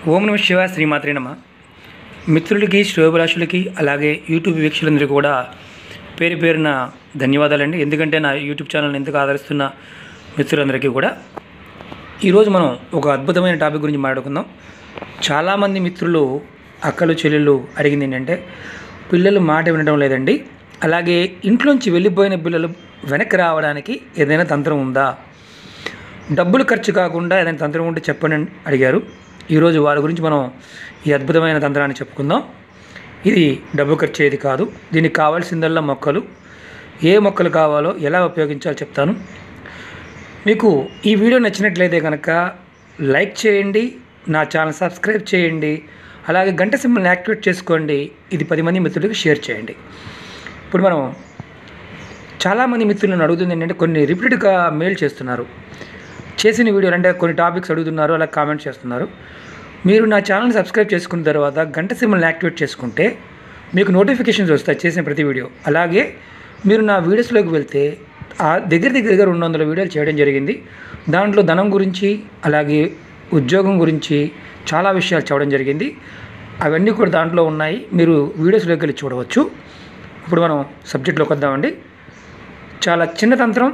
ఓం నమ శివ శ్రీమాత్రే నమ మిత్రులకి శ్రేయోభిలాషులకి అలాగే యూట్యూబ్ వీక్షకులందరికీ కూడా పేరు పేరున ధన్యవాదాలండి ఎందుకంటే నా యూట్యూబ్ ఛానల్ని ఎందుకు ఆదరిస్తున్న మిత్రులందరికీ కూడా ఈరోజు మనం ఒక అద్భుతమైన టాపిక్ గురించి మాట్లాడుకుందాం చాలామంది మిత్రులు అక్కలు చెల్లెళ్ళు అడిగింది ఏంటంటే పిల్లలు మాట వినడం లేదండి అలాగే ఇంట్లోంచి వెళ్ళిపోయిన పిల్లలు వెనక్కి రావడానికి ఏదైనా తంత్రం ఉందా డబ్బులు ఖర్చు కాకుండా ఏదైనా తంత్రం ఉంటే చెప్పండి అని అడిగారు ఈరోజు వారి గురించి మనం ఈ అద్భుతమైన తంత్రాన్ని చెప్పుకుందాం ఇది డబ్బు ఖర్చు అయ్యేది కాదు దీనికి కావాల్సిందల్లా మొక్కలు ఏ మొక్కలు కావాలో ఎలా ఉపయోగించాలో చెప్తాను మీకు ఈ వీడియో నచ్చినట్లయితే కనుక లైక్ చేయండి నా ఛానల్ సబ్స్క్రైబ్ చేయండి అలాగే గంట సింబల్ని యాక్టివేట్ చేసుకోండి ఇది పది మంది మిత్రులకు షేర్ చేయండి ఇప్పుడు మనం చాలామంది మిత్రులను అడుగుతుంది ఏంటంటే కొన్ని రిపీటెడ్గా మెయిల్ చేస్తున్నారు చేసిన వీడియోలు అంటే కొన్ని టాపిక్స్ అడుగుతున్నారు అలా కామెంట్ చేస్తున్నారు మీరు నా ఛానల్ని సబ్స్క్రైబ్ చేసుకున్న తర్వాత గంట సింబల్ని యాక్టివేట్ చేసుకుంటే మీకు నోటిఫికేషన్స్ వస్తాయి చేసిన ప్రతి వీడియో అలాగే మీరు నా వీడియోస్లోకి వెళ్తే ఆ దగ్గర దగ్గరగా రెండు వందల వీడియోలు చేయడం జరిగింది దాంట్లో ధనం గురించి అలాగే ఉద్యోగం గురించి చాలా విషయాలు చెప్పడం జరిగింది అవన్నీ కూడా దాంట్లో ఉన్నాయి మీరు వీడియోస్లోకి వెళ్ళి చూడవచ్చు ఇప్పుడు మనం సబ్జెక్ట్లోకి వద్దామండి చాలా చిన్న తంత్రం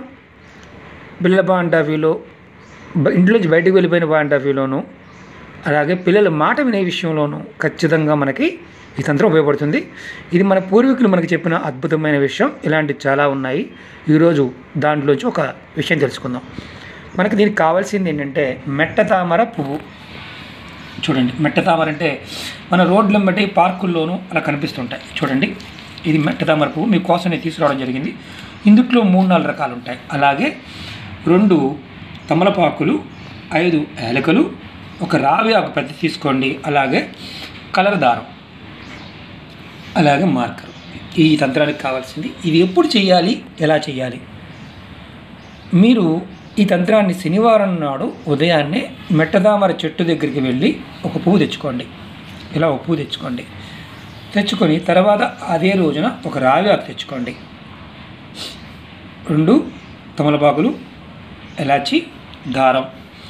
పిల్లల పాయింట్ ఆఫ్ వ్యూలో బ- ఇంట్లోంచి బయటకు వెళ్ళిపోయిన పాయింట్ ఆఫ్ వ్యూలోను అలాగే పిల్లల మాట వినే విషయంలోనూ ఖచ్చితంగా మనకి ఈ తంత్రం ఉపయోగపడుతుంది ఇది మన పూర్వీకులు మనకి చెప్పిన అద్భుతమైన విషయం ఇలాంటివి చాలా ఉన్నాయి ఈరోజు దాంట్లోంచి ఒక విషయం తెలుసుకుందాం మనకి దీనికి కావాల్సింది ఏంటంటే మెట్ట తామర పువ్వు చూడండి మెట్ట తామర అంటే మన రోడ్ల బట్టి పార్కుల్లోనూ అలా కనిపిస్తుంటాయి చూడండి ఇది మెట్ట తామర పువ్వు మీకోసం నేను తీసుకురావడం జరిగింది ఇందుట్లో మూడు నాలుగు రకాలు ఉంటాయి అలాగే రెండు తమలపాకులు ఐదు ఏలకలు ఒక రావి ఆకు పెద్ద తీసుకోండి అలాగే కలర్ దారం అలాగే మార్కర్ ఈ తంత్రానికి కావాల్సింది ఇది ఎప్పుడు చేయాలి ఎలా చేయాలి మీరు ఈ తంత్రాన్ని శనివారం నాడు ఉదయాన్నే మెట్టదామర చెట్టు దగ్గరికి వెళ్ళి ఒక పువ్వు తెచ్చుకోండి ఇలా ఒక పువ్వు తెచ్చుకోండి తెచ్చుకొని తర్వాత అదే రోజున ఒక రావి ఆకు తెచ్చుకోండి రెండు తమలపాకులు ఎలాచి దారం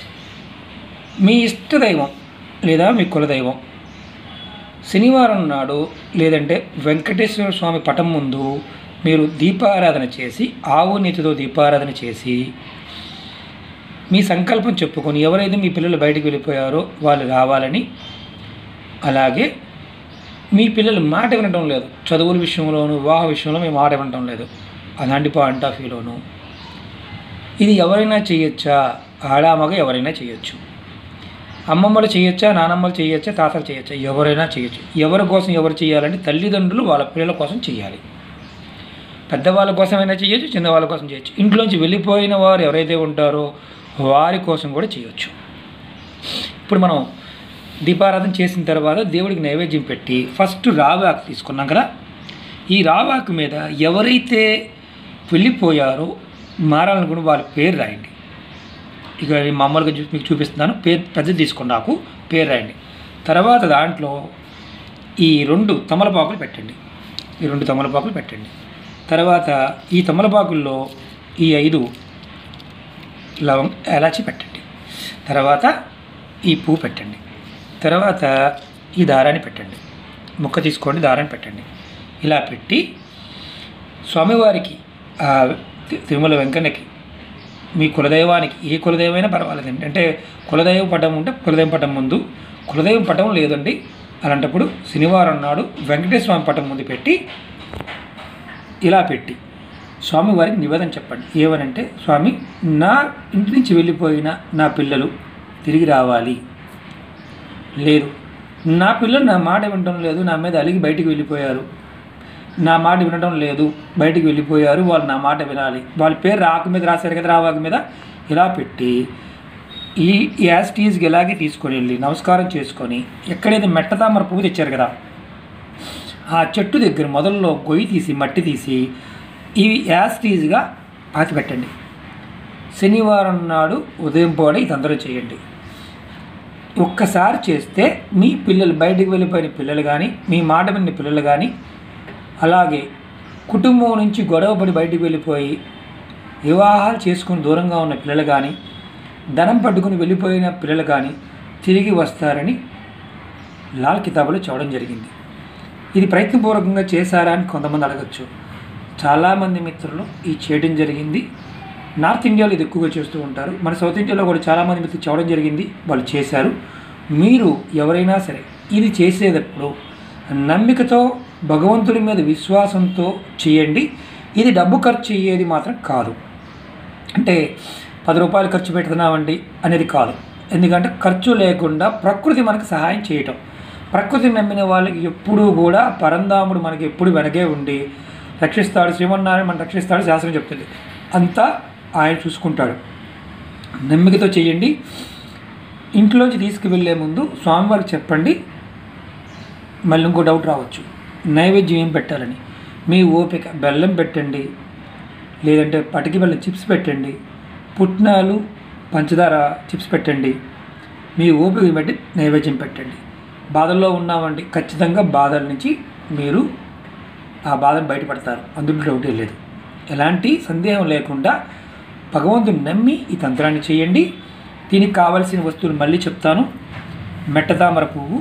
మీ ఇష్టదైవం లేదా మీ కులదైవం శనివారం నాడు లేదంటే వెంకటేశ్వర స్వామి పటం ముందు మీరు దీపారాధన చేసి ఆవు నీతితో దీపారాధన చేసి మీ సంకల్పం చెప్పుకొని ఎవరైతే మీ పిల్లలు బయటికి వెళ్ళిపోయారో వాళ్ళు రావాలని అలాగే మీ పిల్లలు మాట వినడం లేదు చదువుల విషయంలోను వివాహ విషయంలో మేము మాట వినడం లేదు అలాంటి పాయింట్ ఆఫ్ వ్యూలోను ఇది ఎవరైనా చేయొచ్చా ఆడామగ ఎవరైనా చేయొచ్చు అమ్మమ్మలు చేయొచ్చా నానమ్మలు చేయొచ్చా తాతలు చేయొచ్చా ఎవరైనా చేయొచ్చు ఎవరి కోసం ఎవరు చేయాలంటే తల్లిదండ్రులు వాళ్ళ పిల్లల కోసం చేయాలి పెద్దవాళ్ళ కోసమైనా చేయొచ్చు చిన్నవాళ్ళ కోసం చేయొచ్చు ఇంట్లోంచి వెళ్ళిపోయిన వారు ఎవరైతే ఉంటారో వారి కోసం కూడా చేయొచ్చు ఇప్పుడు మనం దీపారాధన చేసిన తర్వాత దేవుడికి నైవేద్యం పెట్టి ఫస్ట్ రావాకు తీసుకున్నాం కదా ఈ రావాకు మీద ఎవరైతే వెళ్ళిపోయారో మారాలనుకుని వాళ్ళ పేరు రాయండి ఇక నేను మామూలుగా చూ- మీకు చూపిస్తున్నాను పేరు పెద్దది తీసుకోండి నాకు పేరు రాయండి తర్వాత దాంట్లో ఈ రెండు తమలపాకులు పెట్టండి ఈ రెండు తమలపాకులు పెట్టండి తర్వాత ఈ తమలపాకుల్లో ఈ ఐదు లవం ఎలాచి పెట్టండి తర్వాత ఈ పువ్వు పెట్టండి తర్వాత ఈ దారాన్ని పెట్టండి ముక్క తీసుకోండి దారాన్ని పెట్టండి ఇలా పెట్టి స్వామివారికి ఆ తి- తిరుమల వెంకన్నకి మీ కులదైవానికి ఏ కులదైవమైనా పర్వాలేదండి అంటే కులదైవం పటం ఉంటే కులదైవం పటం ముందు కులదైవం పటం లేదండి అలాంటప్పుడు శనివారం నాడు వెంకటేశ్వర స్వామి పటం ముందు పెట్టి ఇలా పెట్టి స్వామివారికి నివేదన చెప్పండి ఏమనంటే స్వామి నా ఇంటి నుంచి వెళ్ళిపోయిన నా పిల్లలు తిరిగి రావాలి లేదు నా పిల్లలు నా మాట వినడం లేదు నా మీద అలిగి బయటికి వెళ్ళిపోయారు నా మాట వినడం లేదు బయటికి వెళ్ళిపోయారు వాళ్ళు నా మాట వినాలి వాళ్ళ పేరు రాకు మీద రాశారు కదా రావాకు మీద ఇలా పెట్టి ఈ యాస్టీజ్కి ఇలాగే తీసుకొని వెళ్ళి నమస్కారం చేసుకొని ఎక్కడైతే మెట్టతామర పువ్వు తెచ్చారు కదా ఆ చెట్టు దగ్గర మొదల్లో గొయ్యి తీసి మట్టి తీసి ఇవి యాస్టీజ్గా పాతి పెట్టండి శనివారం నాడు ఉదయం పూట ఇది అందరూ చేయండి ఒక్కసారి చేస్తే మీ పిల్లలు బయటికి వెళ్ళిపోయిన పిల్లలు కానీ మీ మాట విన్న పిల్లలు కానీ అలాగే కుటుంబం నుంచి గొడవపడి బయటికి వెళ్ళిపోయి వివాహాలు చేసుకుని దూరంగా ఉన్న పిల్లలు కానీ ధనం పట్టుకుని వెళ్ళిపోయిన పిల్లలు కానీ తిరిగి వస్తారని లాల్ కితాబులో చూడడం జరిగింది ఇది ప్రయత్నపూర్వకంగా చేశారా అని కొంతమంది అడగచ్చు చాలామంది మిత్రులు ఈ చేయడం జరిగింది నార్త్ ఇండియాలో ఇది ఎక్కువగా చేస్తూ ఉంటారు మన సౌత్ ఇండియాలో కూడా చాలామంది మిత్రులు చూడడం జరిగింది వాళ్ళు చేశారు మీరు ఎవరైనా సరే ఇది చేసేటప్పుడు నమ్మికతో భగవంతుడి మీద విశ్వాసంతో చేయండి ఇది డబ్బు ఖర్చు అయ్యేది మాత్రం కాదు అంటే పది రూపాయలు ఖర్చు పెడుతున్నామండి అనేది కాదు ఎందుకంటే ఖర్చు లేకుండా ప్రకృతి మనకు సహాయం చేయటం ప్రకృతిని నమ్మిన వాళ్ళకి ఎప్పుడూ కూడా పరంధాముడు మనకి ఎప్పుడు వెనకే ఉండి రక్షిస్తాడు శ్రీమన్నారాయణ మనం రక్షిస్తాడు శాస్త్రం చెప్తుంది అంతా ఆయన చూసుకుంటాడు నమ్మికతో చేయండి ఇంట్లోంచి తీసుకువెళ్ళే ముందు స్వామివారికి చెప్పండి మళ్ళీ ఇంకో డౌట్ రావచ్చు నైవేద్యం ఏం పెట్టాలని మీ ఓపిక బెల్లం పెట్టండి లేదంటే పటికి బెల్లం చిప్స్ పెట్టండి పుట్నాలు పంచదార చిప్స్ పెట్టండి మీ ఓపిక బట్టి నైవేద్యం పెట్టండి బాధల్లో ఉన్నామండి ఖచ్చితంగా బాధల నుంచి మీరు ఆ బాధను బయటపడతారు అందులో డౌటే లేదు ఎలాంటి సందేహం లేకుండా భగవంతుని నమ్మి ఈ తంత్రాన్ని చేయండి దీనికి కావలసిన వస్తువులు మళ్ళీ చెప్తాను మెట్టతామర పువ్వు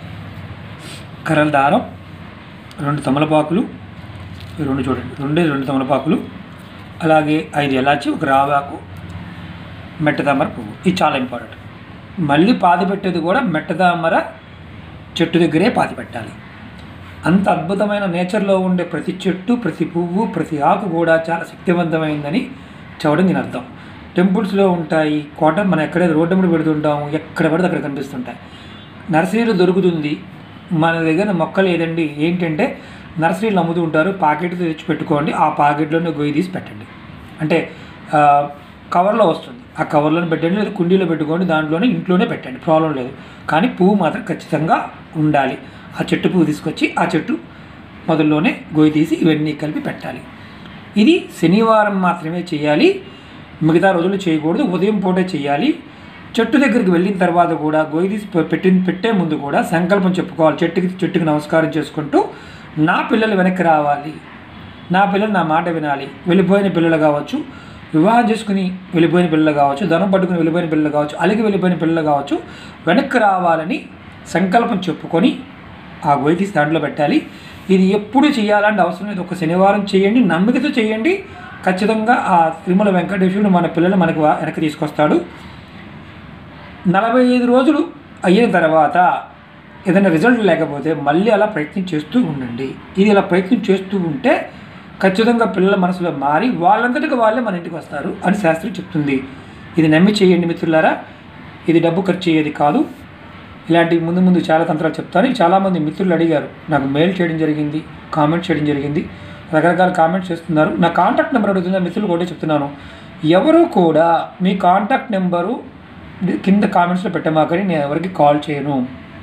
కర్రల దారం రెండు తమలపాకులు ఈ రెండు చూడండి రెండే రెండు తమలపాకులు అలాగే ఐదు ఎలాచి ఒక రావాకు మెట్టతామర పువ్వు ఇది చాలా ఇంపార్టెంట్ మళ్ళీ పాతి పెట్టేది కూడా మెట్టతామర చెట్టు దగ్గరే పాతి పెట్టాలి అంత అద్భుతమైన నేచర్లో ఉండే ప్రతి చెట్టు ప్రతి పువ్వు ప్రతి ఆకు కూడా చాలా శక్తివంతమైందని చెప్పడం దీని అర్థం టెంపుల్స్లో ఉంటాయి కాటన్ మనం ఎక్కడైతే రోడ్డు మీద పెడుతుంటాము ఎక్కడ పడితే అక్కడ కనిపిస్తుంటాయి నర్సరీలో దొరుకుతుంది మన దగ్గర మొక్కలు ఏదండి ఏంటంటే నర్సరీలు అమ్ముతూ ఉంటారు ప్యాకెట్ తెచ్చి పెట్టుకోండి ఆ ప్యాకెట్లోనే గొయ్యి తీసి పెట్టండి అంటే ఆ, కవర్లో వస్తుంది ఆ కవర్లోనే పెట్టండి లేదా కుండీలో పెట్టుకోండి దాంట్లోనే ఇంట్లోనే పెట్టండి ప్రాబ్లం లేదు కానీ పువ్వు మాత్రం ఖచ్చితంగా ఉండాలి ఆ చెట్టు పువ్వు తీసుకొచ్చి ఆ చెట్టు మొదల్లోనే గొయ్యి తీసి ఇవన్నీ కలిపి పెట్టాలి ఇది శనివారం మాత్రమే చేయాలి మిగతా రోజులు చేయకూడదు ఉదయం పూటే చేయాలి చెట్టు దగ్గరికి వెళ్ళిన తర్వాత కూడా గొయ్యి తీసి పె- పెట్టి పెట్టే ముందు కూడా సంకల్పం చెప్పుకోవాలి చెట్టుకి చెట్టుకి నమస్కారం చేసుకుంటూ నా పిల్లలు వెనక్కి రావాలి నా పిల్లలు నా మాట వినాలి వెళ్ళిపోయిన పిల్లలు కావచ్చు వివాహం చేసుకుని వెళ్ళిపోయిన పిల్లలు కావచ్చు ధనం పట్టుకుని వెళ్ళిపోయిన పిల్లలు కావచ్చు అలిగి వెళ్ళిపోయిన పిల్లలు కావచ్చు వెనక్కి రావాలని సంకల్పం చెప్పుకొని ఆ గొయ్యి తీసి దాంట్లో పెట్టాలి ఇది ఎప్పుడు చేయాలంటే అవసరం లేదు ఒక శనివారం చేయండి నమ్మికతో చేయండి ఖచ్చితంగా ఆ తిరుమల వెంకటేశ్వరుడు మన పిల్లలు మనకు వా- వెనక్కి తీసుకొస్తాడు నలభై ఐదు రోజులు అయిన తర్వాత ఏదైనా రిజల్ట్ లేకపోతే మళ్ళీ అలా ప్రయత్నం చేస్తూ ఉండండి ఇది ఇలా ప్రయత్నం చేస్తూ ఉంటే ఖచ్చితంగా పిల్లల మనసులో మారి వాళ్ళంతటికి వాళ్ళే మన ఇంటికి వస్తారు అని శాస్త్రం చెప్తుంది ఇది నమ్మి చేయండి మిత్రులారా ఇది డబ్బు ఖర్చు అయ్యేది కాదు ఇలాంటి ముందు ముందు చాలా తంత్రాలు చెప్తాను చాలామంది మిత్రులు అడిగారు నాకు మెయిల్ చేయడం జరిగింది కామెంట్ చేయడం జరిగింది రకరకాల కామెంట్స్ చేస్తున్నారు నా కాంటాక్ట్ నెంబర్ అడుగుతున్న మిత్రులు కూడా చెప్తున్నాను ఎవరు కూడా మీ కాంటాక్ట్ నెంబరు కింద కామెంట్స్లో పెట్టమాకని నేను ఎవరికి కాల్ చేయను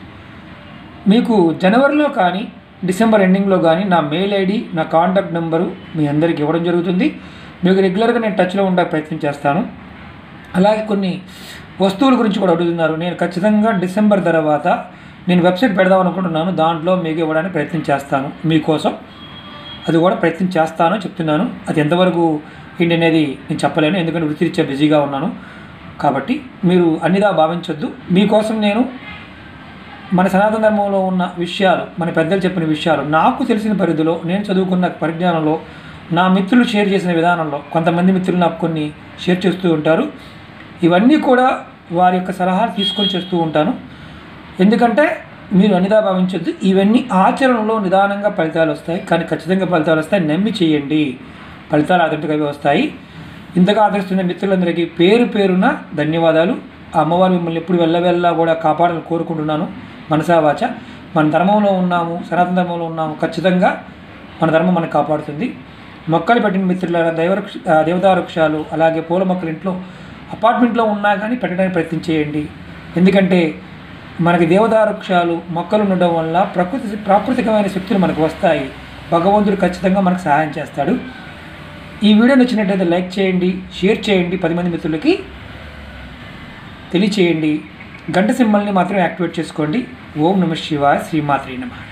మీకు జనవరిలో కానీ డిసెంబర్ ఎండింగ్లో కానీ నా మెయిల్ ఐడి నా కాంటాక్ట్ నెంబరు మీ అందరికి ఇవ్వడం జరుగుతుంది మీకు రెగ్యులర్గా నేను టచ్లో ఉండే ప్రయత్నం చేస్తాను అలాగే కొన్ని వస్తువుల గురించి కూడా అడుగుతున్నారు నేను ఖచ్చితంగా డిసెంబర్ తర్వాత నేను వెబ్సైట్ పెడదాం అనుకుంటున్నాను దాంట్లో మీకు ఇవ్వడానికి ప్రయత్నం చేస్తాను మీకోసం అది కూడా ప్రయత్నం చేస్తాను చెప్తున్నాను అది ఎంతవరకు ఏంటి అనేది నేను చెప్పలేను ఎందుకంటే వృత్తిరీత్యా బిజీగా ఉన్నాను కాబట్టి మీరు అన్నిదా భావించొద్దు మీకోసం నేను మన సనాతన ధర్మంలో ఉన్న విషయాలు మన పెద్దలు చెప్పిన విషయాలు నాకు తెలిసిన పరిధిలో నేను చదువుకున్న పరిజ్ఞానంలో నా మిత్రులు షేర్ చేసిన విధానంలో కొంతమంది మిత్రులు నాకు కొన్ని షేర్ చేస్తూ ఉంటారు ఇవన్నీ కూడా వారి యొక్క సలహాలు తీసుకొని చేస్తూ ఉంటాను ఎందుకంటే మీరు అనిదా భావించొద్దు ఇవన్నీ ఆచరణలో నిదానంగా ఫలితాలు వస్తాయి కానీ ఖచ్చితంగా ఫలితాలు వస్తాయి నమ్మి చేయండి ఫలితాలు ఆదంటిగా వస్తాయి ఇంతగా ఆదరిస్తున్న మిత్రులందరికీ పేరు పేరున ధన్యవాదాలు ఆ అమ్మవారు మిమ్మల్ని ఎప్పుడు వెళ్ళవెల్లా కూడా కాపాడాలని కోరుకుంటున్నాను మనసా వాచ మన ధర్మంలో ఉన్నాము సనాతన ధర్మంలో ఉన్నాము ఖచ్చితంగా మన ధర్మం మనకు కాపాడుతుంది మొక్కలు పెట్టిన మిత్రుల దైవవృక్ష ఆ, దేవతా వృక్షాలు అలాగే పూల మొక్కలు ఇంట్లో అపార్ట్మెంట్లో ఉన్నా కానీ పెట్టడానికి ప్రయత్నం చేయండి ఎందుకంటే మనకి దేవతా వృక్షాలు మొక్కలు ఉండడం వల్ల ప్రకృతి ప్రాకృతికమైన శక్తులు మనకు వస్తాయి భగవంతుడు ఖచ్చితంగా మనకు సహాయం చేస్తాడు ఈ వీడియో నచ్చినట్లయితే లైక్ చేయండి షేర్ చేయండి పది మంది మిత్రులకి తెలియచేయండి గంట సింబల్ని మాత్రం యాక్టివేట్ చేసుకోండి ఓం నమ శివాయ శ్రీమాత్రి నమ